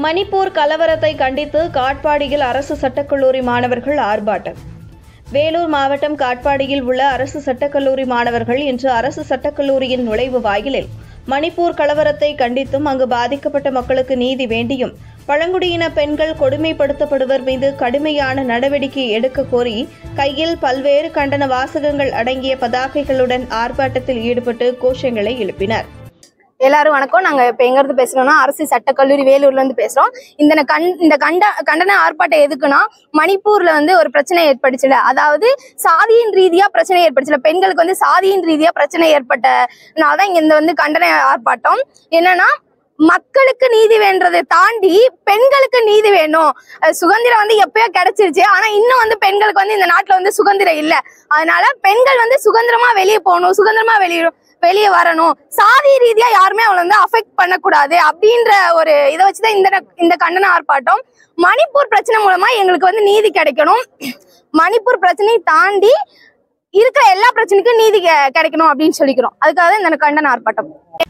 மணிப்பூர் கலவரத்தை கண்டித்து காட்பாடியில் அரசு சட்டக்கல்லூரி மாணவர்கள் ஆர்ப்பாட்டம் வேலூர் மாவட்டம் காட்பாடியில் உள்ள அரசு சட்டக்கல்லூரி மாணவர்கள் இன்று அரசு சட்டக்கல்லூரியின் நுழைவு வாயிலில் மணிப்பூர் கலவரத்தை கண்டித்தும் அங்கு பாதிக்கப்பட்ட மக்களுக்கு நீதி வேண்டியும் பழங்குடியின பெண்கள் கொடுமைப்படுத்தப்படுவர் மீது கடுமையான நடவடிக்கை எடுக்க கோரி கையில் பல்வேறு கண்டன வாசகங்கள் அடங்கிய பதாகைகளுடன் ஆர்ப்பாட்டத்தில் ஈடுபட்டு கோஷங்களை எழுப்பினர் எல்லாரும் வணக்கம் நாங்க இப்ப எங்க இருந்து பேசுறோம்னா அரசு சட்டக்கல்லூரி வேலூர்ல இருந்து பேசுறோம் இந்த கண் இந்த கண்ட கண்டன ஆர்ப்பாட்டம் எதுக்குன்னா மணிப்பூர்ல வந்து ஒரு பிரச்சனை ஏற்பட்டுச்சுல அதாவது சாதியின் ரீதியா பிரச்சனை ஏற்பட்டுச்சுல பெண்களுக்கு வந்து சாதியின் ரீதியா பிரச்சனை ஏற்பட்டனாலதான் இங்க இந்த வந்து கண்டன ஆர்ப்பாட்டம் என்னன்னா மக்களுக்கு நீதி வேண்டதை தாண்டி பெண்களுக்கு நீதி வேணும் அஹ் சுதந்திரம் வந்து எப்பயோ கிடைச்சிருச்சு ஆனா இன்னும் வந்து பெண்களுக்கு வந்து இந்த நாட்டுல வந்து சுதந்திரம் இல்ல அதனால பெண்கள் வந்து சுதந்திரமா வெளியே போகணும் சுதந்திரமா வெளியே வெளியே வரணும் சாதி ரீதியா யாருமே அவளை வந்து அஃபெக்ட் பண்ணக்கூடாது அப்படின்ற ஒரு இதை வச்சுதான் இந்த இந்த கண்டன ஆர்ப்பாட்டம் மணிப்பூர் பிரச்சனை மூலமா எங்களுக்கு வந்து நீதி கிடைக்கணும் மணிப்பூர் பிரச்சனையை தாண்டி இருக்கிற எல்லா பிரச்சனைக்கும் நீதி கெ- கிடைக்கணும் அப்படின்னு சொல்லிக்கிறோம் அதுக்காக தான் இந்த கண்டன ஆர்ப்பாட்டம்